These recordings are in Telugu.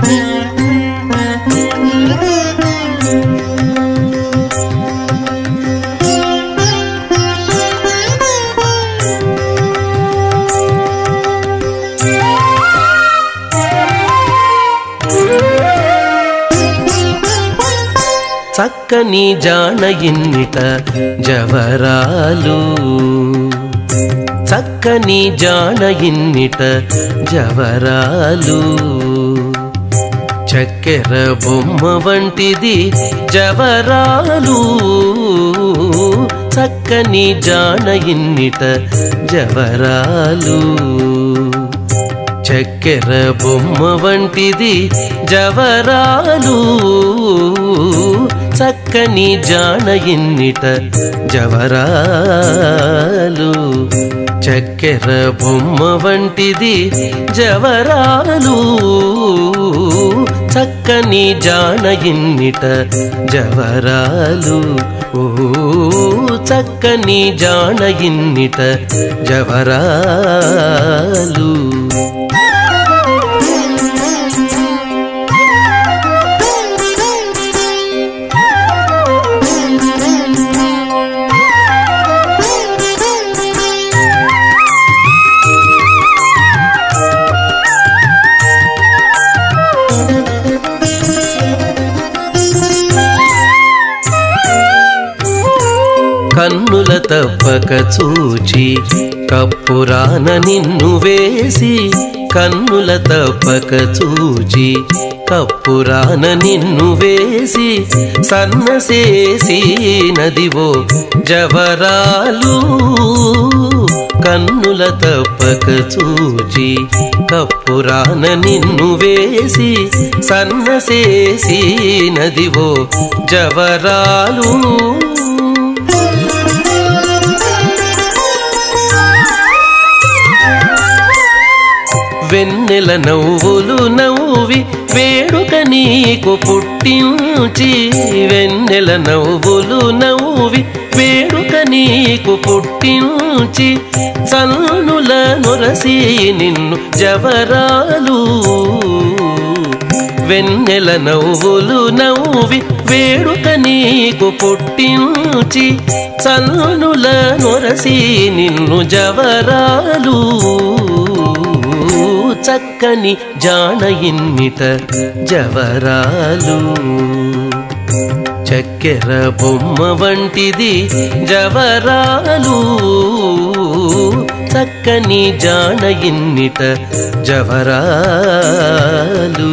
చక్కని జాన ఇన్నిట జవరాలు చక్కని జాన ఇన్నిట జవరాలు చక్కెర బొమ్మ వంటిది జవరాలు చక్కని జాన ఇన్నిట జవరాలు చక్కెర బొమ్మ వంటిది జవరాలు చక్కని జాన ఇన్నిట జవరాలు చక్కెర బొమ్మ వంటిది జవరాలు చక్కని జాన ఇన్నిట జవరాలు ఓ చక్కని జాన ఇన్నిట జవరాలు కన్నుల తప్పక చూచి కప్పురాన నిన్ను వేసి కన్నుల తప్పక చూచి కప్పురాన నిన్ను వేసి సన్నసేసి నదివో జవరాలు కన్నుల తప్పక చూచి కప్పురాన నిన్ను వేసి సన్నసేసి నదివో జవరాలు వెన్నెల నవ్వులు నవ్వి వేడుక నీకు పుట్టించి వెన్నెల నవ్వులు నవ్వి వేడుక నీకు పుట్టించి చల్నుల నొరసి నిన్ను జవరాలు వెన్నెల నవ్వులు నవ్వి వేడుక నీకు పుట్టించి చల్నుల నొరసి నిన్ను జవరాలు చక్కని జాన ఇన్నిట జవరాలు చక్కెర బొమ్మ వంటిది జవరాలు చక్కని జాన ఇన్నిట జవరాలు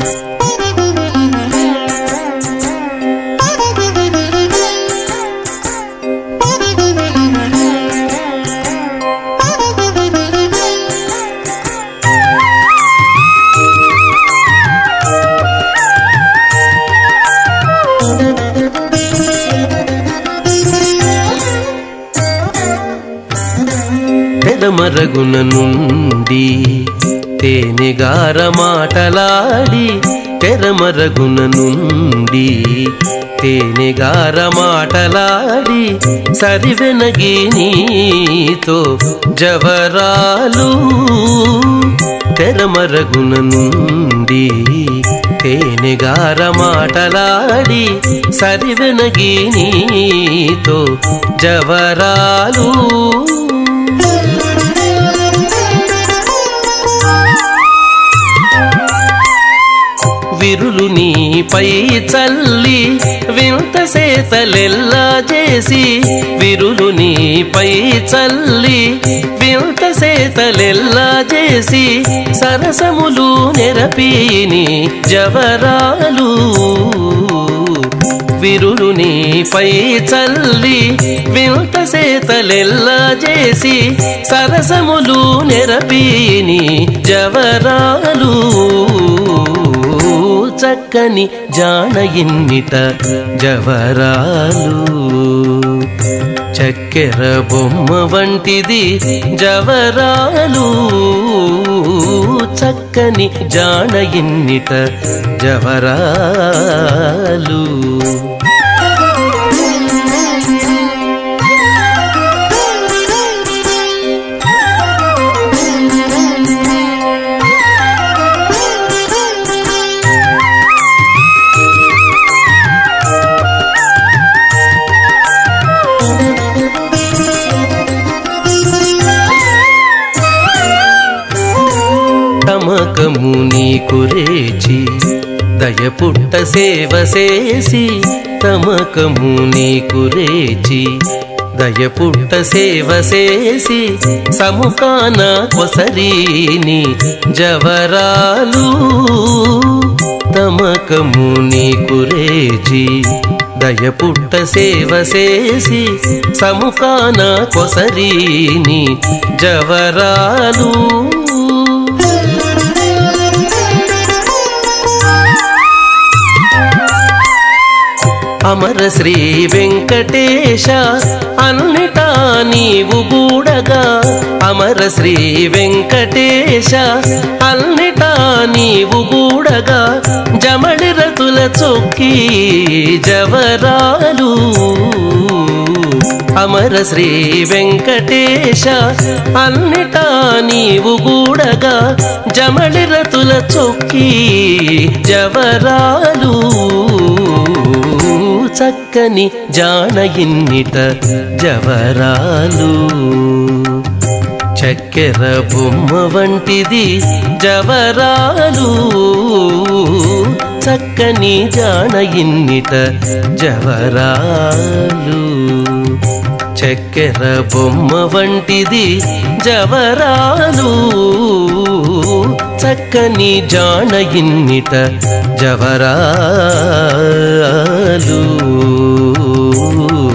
పెదమరగున నుండి తేనెగార మాటలాడి తెరమరగున నుండి తేనెగార మాటలాడి సరివెనగి నీతో జవరాలు తెరమరగున నుండి తేనెగార మాటలాడి సరివెనగి నీతో జవరాలు విరులు నీపై చల్లి వింత సేతలెల్లా చేసి విరులు నీపై చల్లి వింత సేతలెల్లా చేసి సరసములు నెరపీని జవరాలు విరులు నీపై చల్లి వింత సేతలెల్లా చేసి సరసములు నెరపీని జవరాలు చక్కని జాన ఇన్నిట జవరాలు చక్కెర బొమ్మ వంటిది జవరాలు చక్కని జాన ఇన్నిట జవరాలు తమకము నీకు రేచి దయపుట్ట సేవ చేసి తమకము నీకు రేచి దయపుట్ట సేవ చేసి సముఖాన కొసరీని జవరాలు తమకము నీకు రేచి దయపుట్ట సేవ చేసి సముఖాన కొసరీని జవరాలు అమర శ్రీ వెంకటేశ అన్నిటా నీవు గూడగా అమర శ్రీ వెంకటేశ అన్నిటా నీవు గూడగా జమడి రతుల చొక్కి జవరాలు అమర శ్రీ వెంకటేశ అన్నిటా నీవు గూడగా జమడి రతుల చొక్కి జవరాలు చక్కని జానయిన్నిట జవరాలు చక్కెర బొమ్మ వంటిది జవరాలు చక్కని జానయిన్నిట జవరాలు చక్కెర బొమ్మ వంటిది జవరాలు చక్కని జానయిన్నిట జవరాలు